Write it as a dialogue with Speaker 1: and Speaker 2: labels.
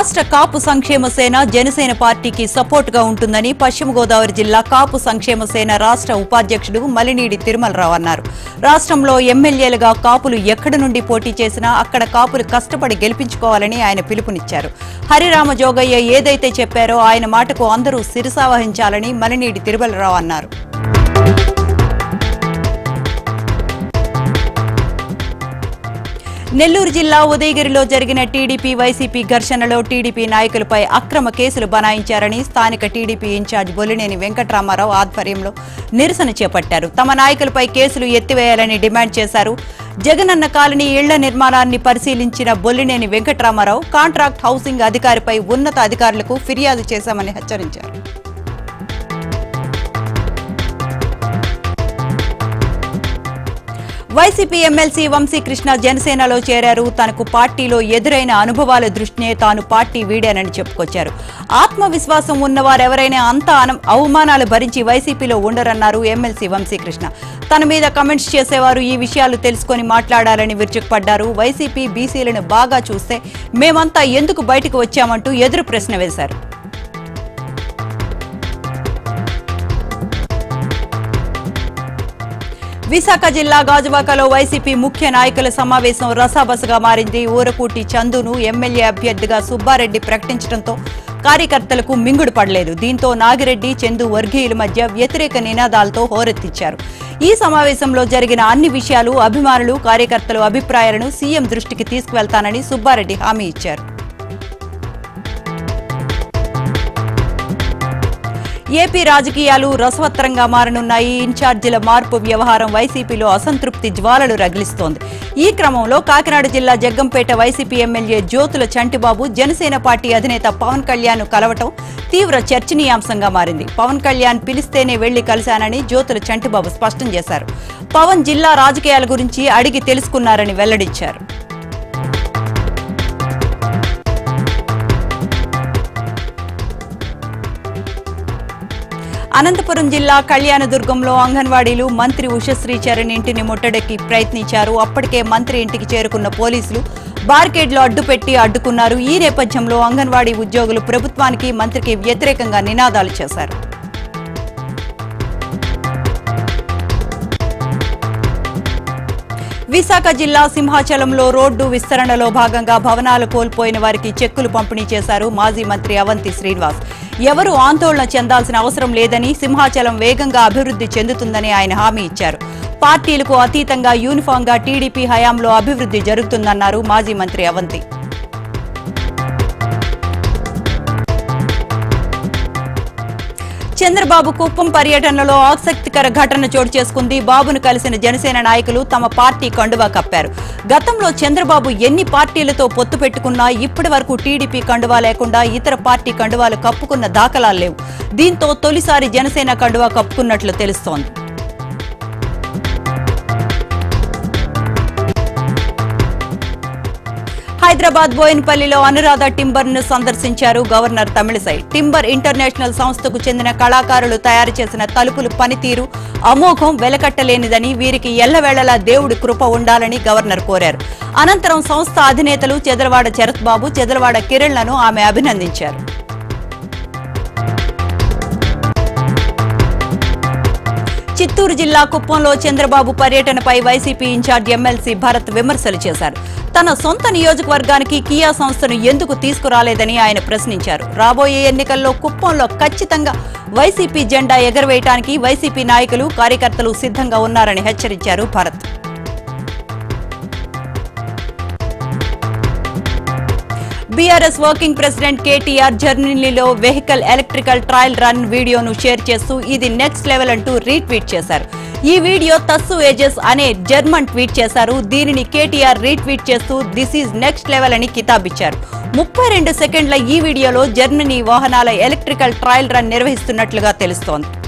Speaker 1: రాష్ట్ర కాపు సంక్షేమ సేన జనసేన పార్టీకి సపోర్ట్ గా ఉంటుందని పశ్చిమ గోదావరి జిల్లా కాపు సంక్షేమ సేన రాష్ట్ర ఉపాధ్యక్షుడు మలినీడి తిరుమలరావు అన్నారు రాష్ట్రంలో ఎమ్మెల్యేలుగా కాపులు ఎక్కడి నుండి పోటీ చేసినా అక్కడ కాపులు కష్టపడి గెలిపించుకోవాలని ఆయన పిలుపునిచ్చారు హరిరామ జోగయ్య ఏదైతే చెప్పారో ఆయన మాటకు అందరూ శిరసావహించాలని మలినీడి తిరుమలరావు అన్నారు నెల్లూరు జిల్లా ఉదయగిరిలో జరిగిన టీడీపీ వైసీపీ ఘర్షణలో టీడీపీ నాయకులపై అక్రమ కేసులు బనాయించారని స్థానిక టీడీపీ ఇన్ఛార్జ్ బొల్లినేని వెంకట్రామారావు ఆధ్వర్యంలో నిరసన చేపట్టారు తమ నాయకులపై కేసులు ఎత్తివేయాలని డిమాండ్ చేశారు జగనన్న కాలనీ ఇళ్ల నిర్మాణాన్ని పరిశీలించిన బొల్లినేని వెంకట్రామారావు కాంట్రాక్ట్ హౌసింగ్ అధికారిపై ఉన్నత అధికారులకు ఫిర్యాదు చేశామని హెచ్చరించారు వైసీపీ ఎమ్మెల్సీ వంశీకృష్ణ జనసేనలో చేరారు తనకు పార్టీలో ఎదురైన అనుభవాల దృష్ట్యే తాను పార్టీ వీడానని చెప్పుకొచ్చారు ఆత్మవిశ్వాసం ఉన్నవారెవరైనా అంత అన- అవమానాలు భరించి వైసీపీలో ఉండరన్నారు ఎమ్మెల్సీ వంశీకృష్ణ తన మీద కమెంట్స్ చేసేవారు ఈ విషయాలు తెలుసుకొని మాట్లాడాలని విరుచుకుపడ్డారు వైసీపీ బీసీలను బాగా చూస్తే మేమంతా ఎందుకు బయటకు వచ్చామంటూ ఎదురు ప్రశ్న వేశారు విశాఖ జిల్లా గాజువాకలో వైసీపీ ముఖ్య నాయకుల సమావేశం రసాబసగా మారింది ఊరకూటి చందును ఎమ్మెల్యే అభ్యర్థిగా సుబ్బారెడ్డి ప్రకటించడంతో కార్యకర్తలకు మింగుడు పడలేదు దీంతో నాగిరెడ్డి చందు వర్గీయుల మధ్య వ్యతిరేక నినాదాలతో హోరెత్తించారు ఈ సమావేశంలో జరిగిన అన్ని విషయాలు అభిమానులు కార్యకర్తల అభిప్రాయాలను సీఎం దృష్టికి తీసుకువెళ్తానని సుబ్బారెడ్డి హామీ ఇచ్చారు ఏపీ రాజకీయాలు రసవత్తరంగా మారనున్నాయి ఇన్ఛార్జీల మార్పు వ్యవహారం వైసీపీలో అసంతృప్తి జ్వాలలు రగిలిస్తోంది ఈ క్రమంలో కాకినాడ జిల్లా జగ్గంపేట వైసీపీ ఎమ్మెల్యే జ్యోతుల చంటిబాబు జనసేన పార్టీ అధినేత పవన్ కళ్యాణ్ కలవటం తీవ్ర చర్చనీయాంశంగా మారింది పవన్ కళ్యాణ్ పిలిస్తేనే వెళ్లి కలిశానని జ్యోతుల చంటిబాబు స్పష్టం చేశారు పవన్ జిల్లా రాజకీయాల గురించి అడిగి తెలుసుకున్నారని వెల్లడించారు అనంతపురం జిల్లా కళ్యాణదుర్గంలో అంగన్వాడీలు మంత్రి ఉషశ్రీ చరణ్ ఇంటిని ముట్టడికి ప్రయత్నించారు అప్పటికే మంత్రి ఇంటికి చేరుకున్న పోలీసులు బార్కేడ్లు అడ్డుపెట్టి అడ్డుకున్నారు ఈ నేపథ్యంలో అంగన్వాడీ ఉద్యోగులు ప్రభుత్వానికి మంత్రికి వ్యతిరేకంగా నినాదాలు చేశారు విశాఖ జిల్లా సింహాచలంలో రోడ్డు విస్తరణలో భాగంగా భవనాలు కోల్పోయిన వారికి చెక్కులు పంపిణీ చేశారు మాజీ మంత్రి అవంతి శ్రీనివాస్ ఎవరు ఆందోళన చెందాల్సిన అవసరం లేదని సింహాచలం వేగంగా అభివృద్ధి చెందుతుందని ఆయన హామీ ఇచ్చారు పార్టీలకు అతీతంగా యూనిఫామ్గా టీడీపీ హయాంలో అభివృద్ధి జరుగుతుందన్నారు మాజీ మంత్రి అవంతి చంద్రబాబు కుప్పం పర్యటనలో ఆసక్తికర ఘటన చోటు చేసుకుంది బాబును కలిసిన జనసేన నాయకులు తమ పార్టీ కండువా కప్పారు గతంలో చంద్రబాబు ఎన్ని పార్టీలతో పొత్తు పెట్టుకున్నా ఇప్పటి వరకు టీడీపీ కండువా లేకుండా ఇతర పార్టీ కండువాలు కప్పుకున్న దాఖలాలు లేవు దీంతో తొలిసారి జనసేన కండువా కప్పుకున్నట్లు తెలుస్తోంది హైదరాబాద్ బోయినపల్లిలో అనురాధ టింబర్ ను సందర్శించారు గవర్నర్ తమిళసై టింబర్ ఇంటర్నేషనల్ సంస్థకు చెందిన కళాకారులు తయారు చేసిన తలుపులు పనితీరు అమోఘం వెలకట్టలేనిదని వీరికి ఎల్లవేళలా దేవుడి కృప ఉండాలని గవర్నర్ కోరారు అనంతరం సంస్థ అధినేతలు చెదలవాడ శరత్ బాబు చెదలవాడ కిరణ్లను ఆమె అభినందించారు చిత్తూరు జిల్లా కుప్పంలో చంద్రబాబు పర్యటనపై వైసీపీ ఇన్ఛార్జ్ ఎమ్మెల్సీ భరత్ విమర్శలు చేశారు తన సొంత నియోజకవర్గానికి కియా సంస్థను ఎందుకు తీసుకురాలేదని ఆయన ప్రశ్నించారు రాబోయే ఎన్నికల్లో కుప్పంలో ఖచ్చితంగా వైసీపీ జెండా ఎగరవేయడానికి వైసీపీ నాయకులు కార్యకర్తలు సిద్ధంగా ఉన్నారని హెచ్చరించారు భరత్ బీఆర్ఎస్ వర్కింగ్ ప్రెసిడెంట్ కేటీఆర్ జర్నీలో వెహికల్ ఎలక్ట్రికల్ ట్రయల్ రన్ వీడియోను షేర్ చేస్తూ ఇది నెక్స్ట్ లెవెల్ అంటూ రీట్వీట్ చేశారు ఈ వీడియో తస్సు ఏజెస్ అనే జర్మన్ ట్వీట్ చేశారు దీనిని కేటీఆర్ రీట్వీట్ చేస్తూ దిస్ ఈజ్ నెక్స్ట్ లెవెల్ అని కితాబిచ్చారు ముప్పై రెండు సెకండ్ల ఈ వీడియోలో జర్మనీ వాహనాల ఎలక్ట్రికల్ ట్రయల్ రన్ నిర్వహిస్తున్నట్లుగా తెలుస్తోంది